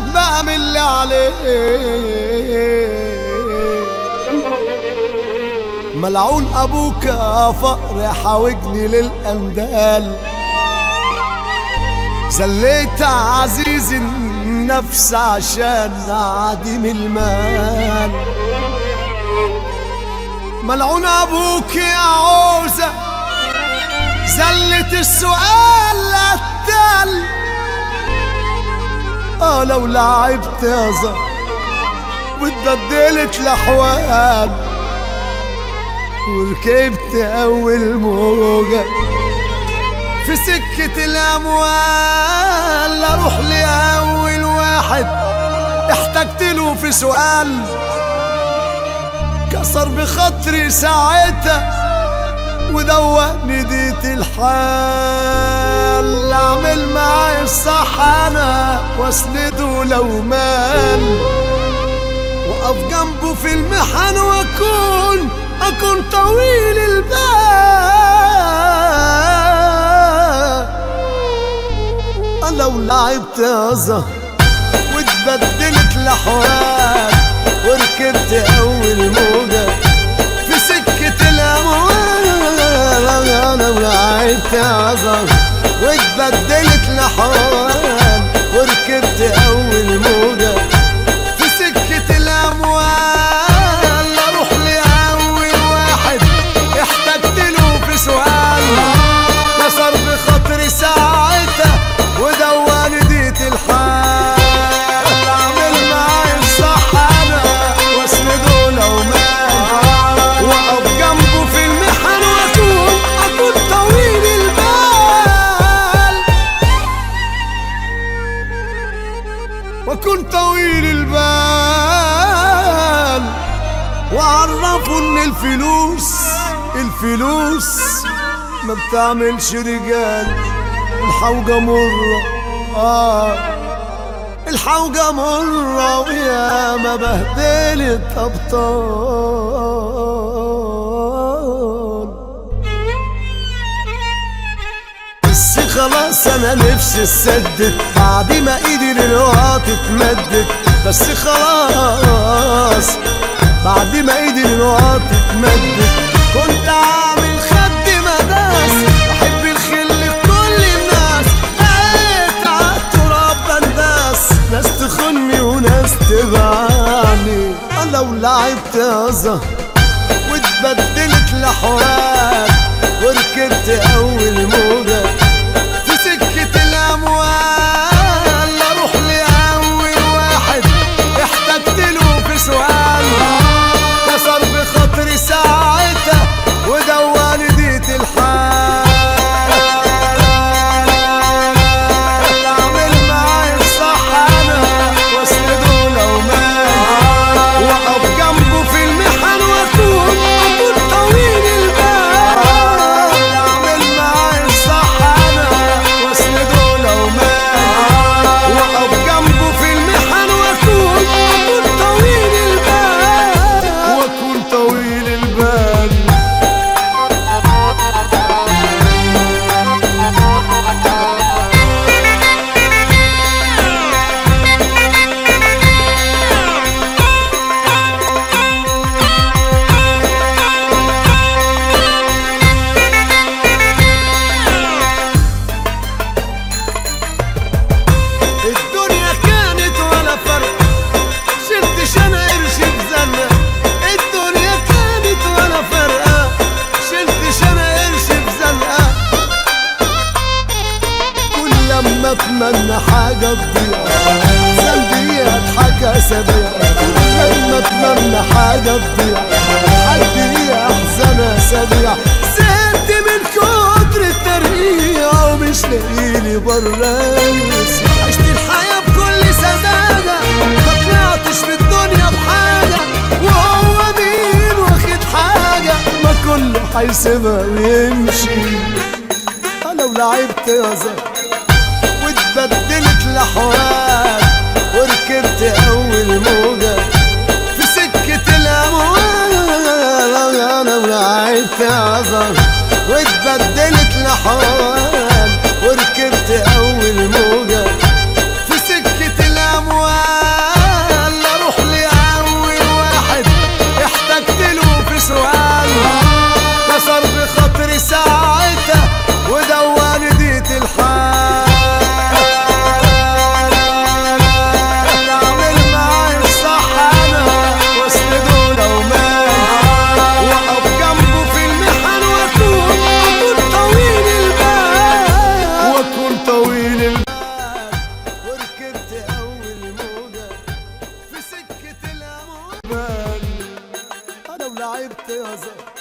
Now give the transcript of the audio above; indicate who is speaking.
Speaker 1: بعمل اللي عليه ملعون ابوك يا فقر حاوجني للاندال زليت عزيز النفس عشان عديم المال ملعون ابوك يا عوزة زلت السؤال للتل اه لو لعبت يا زهر واتبدلت الاحوال وركبت اول موجة في سكة الاموال اروح لاول واحد احتجت له في سؤال كسر بخاطري ساعتها ودوقني ديت الحال اعمل معاه الصح انا واسنده لو مال واقف جنبه في المحن واكون اكون طويل البال لو لعبت يا زهر واتبدلت الاحوال وركبت اول موجة في سكة الاموال انا ولعبت يا زهر واتبدلت الاحوال وركبت اول موجة في سكة الاموال اروح لاول واحد احتجت له في سؤال كسر بخاطري ساعتها ودواني ديت الحال اعمل معاي الصح انا واسنده لو مات واقف جنبه في المحن واكون اكون طويل البال واكون طويل البال وعرفوا ان الفلوس الفلوس ما بتعملش رجال الحوجة مرة آه الحوجة مرة ويا ما بهدلت أبطال بس خلاص أنا نفسي اتسدد بعد ما إيدي للوقت اتمدت بس خلاص بعد ما إيدي للوقت اتمدت كنت عامل خد مداس بحب الخل لكل الناس بقيت عالتراب بنداس ناس تخني وناس تبعني أنا لو لعبت يا زهر واتبدلت الاحوال وركبت اول موجة في سكة الاموال اروح لاول واحد احتجت له في سؤال كسر بخاطري ساعتها ودواني ديت الحال اعمل معاي الصح انا واسنده لو مات واقف جنبه في المحن واكون اكون طويل البال اعمل معاي الصح انا واسنده لو مات واقف جنبه في المحن واكون اكون طويل البال واكون طويل البال الدنيا كانت ولا فرق شلت شنا قرش بزنة الدنيا كانت ولا فرقة شلت شنا قرش بزنقة كل لما اتمنى حاجة تضيع ذنبي اضحك اسابيع لما اتمنى حاجة تضيع حد احزن اسابيع زهقت من كتر الترقيع ومش لاقيلي برانس عشت الحياة بكل سذاجة ما طلعتش في الدنيا بحاجة وهو مين واخد حاجة ما كله هيسيبها ويمشي أنا لو لعبت يا زهر واتبدلت الأحوال وركبت أول موجة في سكة الأموال أنا ولعبت يا زهر واتبدلت الأحوال وركبت أول موجة في سكة الأموال تهزر